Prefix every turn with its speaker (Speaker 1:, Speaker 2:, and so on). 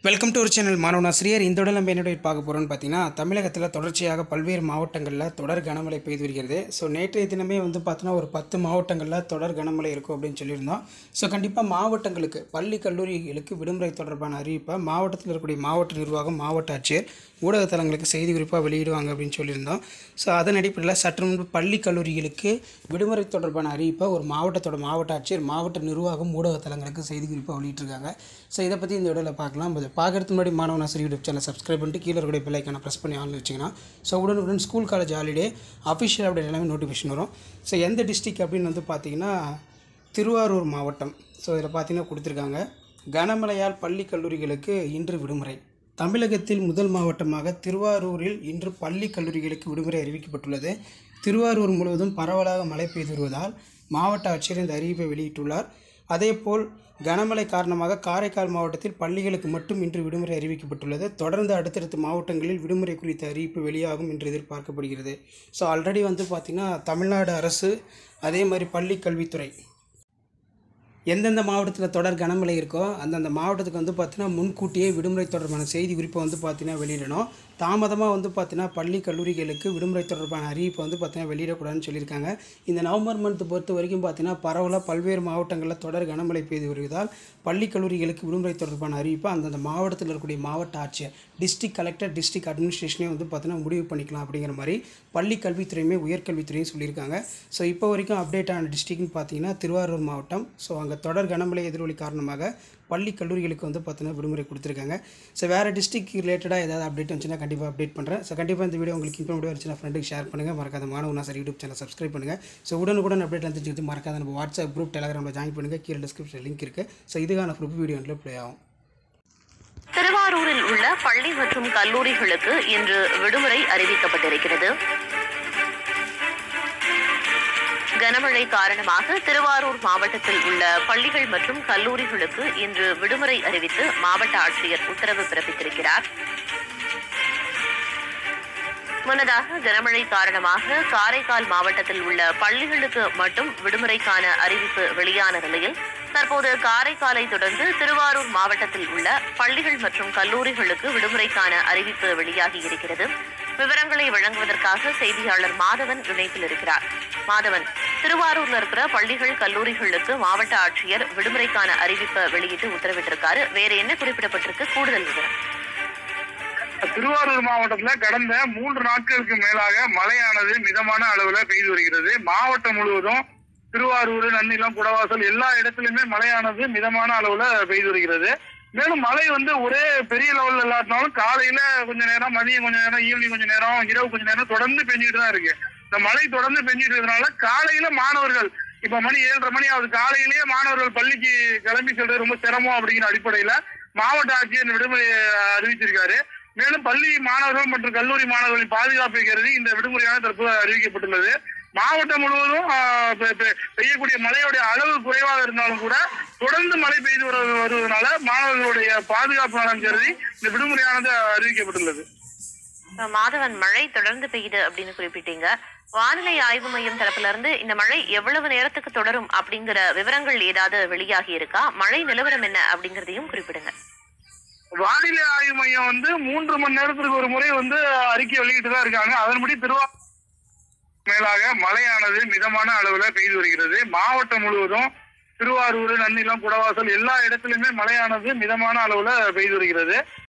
Speaker 1: welcome to ஒரு channel மாணவனாசிரியர் இந்த உடல் நம்ம என்னோட பார்க்க போகிறோம்னு பார்த்தீங்கன்னா தமிழகத்தில் தொடர்ச்சியாக பல்வேறு மாவட்டங்களில் தொடர் கனமழை பெய்து வருகிறது ஸோ நேற்றைய தினமே வந்து பார்த்தோன்னா ஒரு பத்து மாவட்டங்களில் தொடர் கனமழை இருக்கும் அப்படின்னு சொல்லியிருந்தோம் ஸோ கண்டிப்பாக மாவட்டங்களுக்கு பள்ளி கல்லூரிகளுக்கு விடுமுறை தொடர்பான அறிவிப்பை மாவட்டத்தில் இருக்கக்கூடிய மாவட்ட நிர்வாகம் மாவட்ட ஆட்சியர் ஊடகத்தலங்களுக்கு செய்தி குறிப்பாக வெளியிடுவாங்க அப்படின்னு சொல்லியிருந்தோம் ஸோ அதன் அடிப்படையில் சற்று முன்பு பள்ளி கல்லூரிகளுக்கு விடுமுறை தொடர்பான அறிவிப்பை ஒரு மாவட்டத்தோட மாவட்ட ஆட்சியர் மாவட்ட நிர்வாகம் ஊடகத்தலங்களுக்கு செய்தி குறிப்பாக வெளியிட்டிருக்காங்க ஸோ இதை பற்றி இந்த வீடியோவில் பார்க்கலாம் அது பார்க்கறதுக்கு முன்னாடி மாணவன் ஆசிரியர் யூடியூப் சேனல் சப்ஸ்கிரைப் பண்ணிட்டு கீழே இருக்கக்கூடிய பெல்லைக்கான ப்ரெஸ் பண்ணி ஆன் வச்சிங்கன்னா ஸோ உடனுக்குடன் ஸ்கூல் காலேஜ் ஹாலிடே அஃபிஷியல் அப்படி எல்லாமே நோட்டிஃபிகேஷன் வரும் ஸோ எந்த டிஸ்ட்ரிக் அப்படின்னு வந்து பார்த்தீங்கன்னா திருவாரூர் மாவட்டம் ஸோ இதில் பார்த்தீங்கன்னா கொடுத்துருக்காங்க கனமழையால் பள்ளி கல்லூரிகளுக்கு இன்று விடுமுறை தமிழகத்தில் முதல் மாவட்டமாக திருவாரூரில் இன்று பள்ளி கல்லூரிகளுக்கு விடுமுறை அறிவிக்கப்பட்டுள்ளது திருவாரூர் முழுவதும் பரவலாக மழை பெய்து வருவதால் மாவட்ட ஆட்சியர் இந்த அறிவிப்பை வெளியிட்டுள்ளார் அதேபோல் கனமழை காரணமாக காரைக்கால் மாவட்டத்தில் பள்ளிகளுக்கு மட்டும் இன்று விடுமுறை அறிவிக்கப்பட்டுள்ளது தொடர்ந்து அடுத்தடுத்த மாவட்டங்களில் விடுமுறை குறித்த அறிவிப்பு வெளியாகும் என்று எதிர்பார்க்கப்படுகிறது ஸோ ஆல்ரெடி வந்து பார்த்திங்கன்னா தமிழ்நாடு அரசு அதே மாதிரி பள்ளி கல்வித்துறை எந்தெந்த மாவட்டத்தில் தொடர் கனமழை இருக்கோ அந்தந்த மாவட்டத்துக்கு வந்து பார்த்தீங்கன்னா முன்கூட்டியே விடுமுறை தொடர்பான செய்தி குறிப்பை வந்து பார்த்தீங்கன்னா வெளியிடணும் தாமதமாக வந்து பார்த்தீங்கன்னா பள்ளி கல்லூரிகளுக்கு விடுமுறை தொடர்பான அறிவிப்பை வந்து பார்த்தீங்கன்னா வெளியிடக்கூடாதுன்னு சொல்லியிருக்காங்க இந்த நவம்பர் மந்த் பொறுத்த வரைக்கும் பார்த்தீங்கன்னா பரவலாக பல்வேறு மாவட்டங்களில் தொடர் கனமழை பெய்து வருவதால் பள்ளி கல்லூரிகளுக்கு விடுமுறை தொடர்பான அறிவிப்பை அந்தந்த மாவட்டத்தில் இருக்கக்கூடிய மாவட்ட ஆட்சியர் டிஸ்ட்ரிக்ட் கலெக்டர் டிஸ்ட்ரிக்ட் அட்மினிஸ்ட்ரேஷனே வந்து பார்த்தீங்கன்னா முடிவு பண்ணிக்கலாம் அப்படிங்கிற மாதிரி பள்ளி கல்வித்துறையுமே உயர்கல்வித்துறையும் சொல்லியிருக்காங்க ஸோ இப்போ வரைக்கும் அப்டேட் ஆன டிஸ்ட்ரிக்ட்னு பார்த்தீங்கன்னா திருவாரூர் மாவட்டம் ஸோ அங்கே தொடர் கனமழை எதிரொலி காரணமாக பள்ளி கல்லூரிகளுக்கு வந்து பார்த்தீங்கன்னா விடுமுறை கொடுத்துருக்காங்க ஸோ வேறு டிஸ்ட்ரிக் ரிலேட்டடாக ஏதாவது அப்டேட் வந்துச்சுன்னா கண்டிப்பாக அப்டேட் பண்ணுறேன் ஸோ கண்டிப்பாக இந்த வீடியோ உங்களுக்கு இன்ஃபர்மேட்டிவ் இருந்துச்சுன்னா ஃப்ரெண்டுக்கு ஷேர் பண்ணுங்கள் மறக்காத மாணவனா சார் யூடியூப் சேனல் சப்ஸ்கிரைப் பண்ணுங்கள் ஸோ உடனுக்குடன் அப்டேட் வந்துச்சு மறக்காத நம்ம வாட்ஸ்அப் குரூப் டெலகிராமில் ஜாயின் பண்ணுங்கள் கீழே டிஸ்கிரிப்ஷன் லிங்க் இருக்குது ஸோ இதுக்கான குரூப் வீடியோ ப்ளே ஆகும்
Speaker 2: திருவாரூரில் உள்ள பள்ளி மற்றும் கல்லூரிகளுக்கு இன்று விடுமுறை அறிவிக்கப்பட்டிருக்கிறது கனமழை காரணமாக திருவாரூர் மாவட்டத்தில் உள்ள பள்ளிகள் மற்றும் கல்லூரிகளுக்கு இன்று விடுமுறை அறிவித்து மாவட்ட ஆட்சியர் உத்தரவு பிறப்பித்திருக்கிறார் முன்னதாக கனமழை காரணமாக காரைக்கால் மாவட்டத்தில் உள்ள பள்ளிகளுக்கு மட்டும் விடுமுறைக்கான அறிவிப்பு வெளியான நிலையில் தற்போது காரைக்காலை தொடர்ந்து திருவாரூர் மாவட்டத்தில் உள்ள பள்ளிகள் மற்றும் கல்லூரிகளுக்கு விடுமுறைக்கான அறிவிப்பு வெளியாகி இருக்கிறது விவரங்களை வழங்குவதற்காக செய்தியாளர் மாதவன் இணைப்பில் இருக்கிறார் மாதவன் திருவாரூர்ல இருக்கிற பள்ளிகள் கல்லூரிகளுக்கு மாவட்ட ஆட்சியர் விடுமுறைக்கான அறிவிப்பை வெளியிட்டு உத்தரவிட்டிருக்காரு வேற என்ன குறிப்பிடப்பட்டிருக்கு கூடுதல் விவரம்
Speaker 3: திருவாரூர் மாவட்டத்துல கடந்த மூன்று நாட்களுக்கு மேலாக மழையானது மிதமான அளவுல பெய்து வருகிறது மாவட்டம் முழுவதும் திருவாரூர் நன்னிலம் குடவாசல் எல்லா இடத்துலயுமே மழையானது மிதமான அளவுல பெய்து வருகிறது மேலும் மழை வந்து ஒரே பெரிய லெவல்ல இல்லாட்டினாலும் காலையில கொஞ்ச நேரம் மதியம் கொஞ்ச நேரம் ஈவினிங் கொஞ்ச நேரம் இரவு கொஞ்ச நேரம் தொடர்ந்து பெஞ்சிட்டு தான் இருக்கு இந்த மழை தொடர்ந்து பெஞ்சிட்டு இருக்கிறதுனால காலையில மாணவர்கள் இப்ப மணி ஏழரை மணி ஆகுது காலையிலேயே மாணவர்கள் பள்ளிக்கு கிளம்பி செல்றது ரொம்ப சிரமம் அப்படிங்கிற அடிப்படையில மாவட்ட ஆட்சியர் இந்த விடுமுறை அறிவிச்சிருக்காரு மேலும் பள்ளி மாணவர்கள் மற்றும் கல்லூரி மாணவர்களின் பாதுகாப்பை கருதி இந்த விடுமுறையான தற்போது அறிவிக்கப்பட்டுள்ளது மாவட்டம் முழுவதும் ஆஹ், பெ- பெ- பெய்யக்கூடிய மழையுடைய அளவு குறைவாக இருந்தாலும் கூட தொடர்ந்து மழை பெய்து வரு- வருவதனால மாணவர்களுடைய பாதுகாப்பு நலன் கருதி இந்த விடுமுறையானது அறிவிக்கப்பட்டுள்ளது
Speaker 2: அஹ் மாதவன் மழை தொடர்ந்து பெய்யுது அப்படின்னு குறிப்பிட்டீங்க வானிலை ஆய்வு மையம் தரப்புல இருந்து இந்த மழை எவ்வளவு நேரத்துக்கு தொடரும் அப்படிங்கிற விவரங்கள் ஏதாவது வெளியாகி இருக்கா மழை நிலவரம் என்ன அப்படிங்கறதையும் குறிப்பிடுங்க
Speaker 3: வானிலை ஆய்வு மையம் வந்து மூன்று மணி நேரத்திற்கு ஒரு முறை வந்து அறிக்கை வெளியிட்டு தான் இருக்காங்க அதன்படி திருவா மேலாக மழையானது மிதமான அளவுல பெய்து வருகிறது மாவட்டம் முழுவதும் திருவாரூர் நன்னிலம் குடவாசல் எல்லா இடத்துலயுமே மழையானது மிதமான அளவுல பெய்து வருகிறது